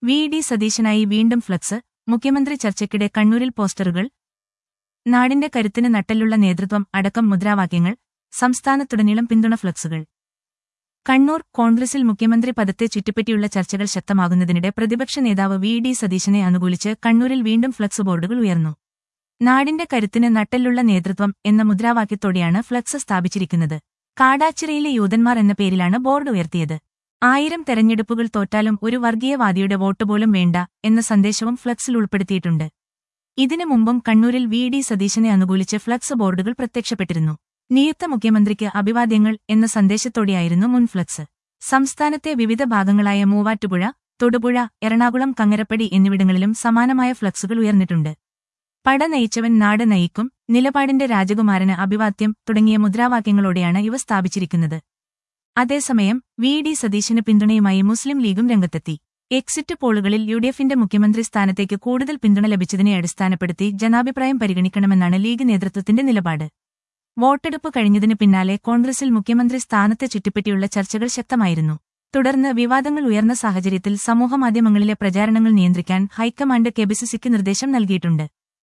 V D സതീശനായി വീണ്ടും flux മുഖ്യമന്ത്രി ചർച്ചയ്ക്കിടെ കണ്ണൂരിൽ പോസ്റ്ററുകൾ നാടിന്റെ കരുത്തിന് നട്ടലുള്ള നേതൃത്വം അടക്കം മുദ്രാവാക്യങ്ങൾ സംസ്ഥാനത്തുടനീളം പിന്തുണ ഫ്ലക്സുകൾ കണ്ണൂർ കോൺഗ്രസിൽ മുഖ്യമന്ത്രി പദത്തെ ചുറ്റിപ്പറ്റിയുള്ള ചർച്ചകൾ ശക്തമാകുന്നതിനിടെ പ്രതിപക്ഷ നേതാവ് വി ഡി സതീശനെ അനുകൂലിച്ച് കണ്ണൂരിൽ വീണ്ടും ഫ്ലക്സ് ബോർഡുകൾ ഉയർന്നു നാടിന്റെ കരുത്തിന് നട്ടെല്ലുള്ള നേതൃത്വം എന്ന മുദ്രാവാക്യത്തോടെയാണ് ഫ്ലക്സ് സ്ഥാപിച്ചിരിക്കുന്നത് കാടാച്ചിറയിലെ യൂതന്മാർ എന്ന പേരിലാണ് ബോർഡ് ഉയർത്തിയത് ആയിരം തെരഞ്ഞെടുപ്പുകൾ തോറ്റാലും ഒരു വർഗീയവാദിയുടെ വോട്ട് പോലും വേണ്ട എന്ന സന്ദേശവും ഫ്ലക്സിൽ ഉൾപ്പെടുത്തിയിട്ടുണ്ട് ഇതിനു മുമ്പും കണ്ണൂരിൽ വി ഡി സതീശനെ അനുകൂലിച്ച് ഫ്ലക്സ് ബോർഡുകൾ പ്രത്യക്ഷപ്പെട്ടിരുന്നു നിയുക്ത മുഖ്യമന്ത്രിക്ക് അഭിവാദ്യങ്ങൾ എന്ന സന്ദേശത്തോടെയായിരുന്നു മുൻ ഫ്ലക്സ് സംസ്ഥാനത്തെ വിവിധ ഭാഗങ്ങളായ മൂവാറ്റുപുഴ തൊടുപുഴ എറണാകുളം കങ്ങരപ്പടി എന്നിവിടങ്ങളിലും സമാനമായ ഫ്ലക്സുകൾ ഉയർന്നിട്ടുണ്ട് പട നയിച്ചവൻ നാട് നയിക്കും നിലപാടിന്റെ രാജകുമാരന് അഭിവാദ്യം തുടങ്ങിയ മുദ്രാവാക്യങ്ങളോടെയാണ് ഇവ സ്ഥാപിച്ചിരിക്കുന്നത് അതേസമയം വി ഡി സതീശന് പിന്തുണയുമായി മുസ്ലിം ലീഗും രംഗത്തെത്തി എക്സിറ്റ് പോളുകളിൽ യു ഡി എഫിന്റെ മുഖ്യമന്ത്രി സ്ഥാനത്തേക്ക് കൂടുതൽ പിന്തുണ ലഭിച്ചതിനെ അടിസ്ഥാനപ്പെടുത്തി ജനാഭിപ്രായം പരിഗണിക്കണമെന്നാണ് ലീഗ് നേതൃത്വത്തിന്റെ നിലപാട് വോട്ടെടുപ്പ് കഴിഞ്ഞതിന് പിന്നാലെ കോൺഗ്രസിൽ മുഖ്യമന്ത്രി സ്ഥാനത്തെ ചുറ്റിപ്പറ്റിയുള്ള ചർച്ചകൾ ശക്തമായിരുന്നു തുടർന്ന് വിവാദങ്ങൾ ഉയർന്ന സാഹചര്യത്തിൽ സമൂഹമാധ്യമങ്ങളിലെ പ്രചാരണങ്ങൾ നിയന്ത്രിക്കാൻ ഹൈക്കമാൻഡ് കെബിസിസിക്ക് നിർദ്ദേശം നൽകിയിട്ടുണ്ട്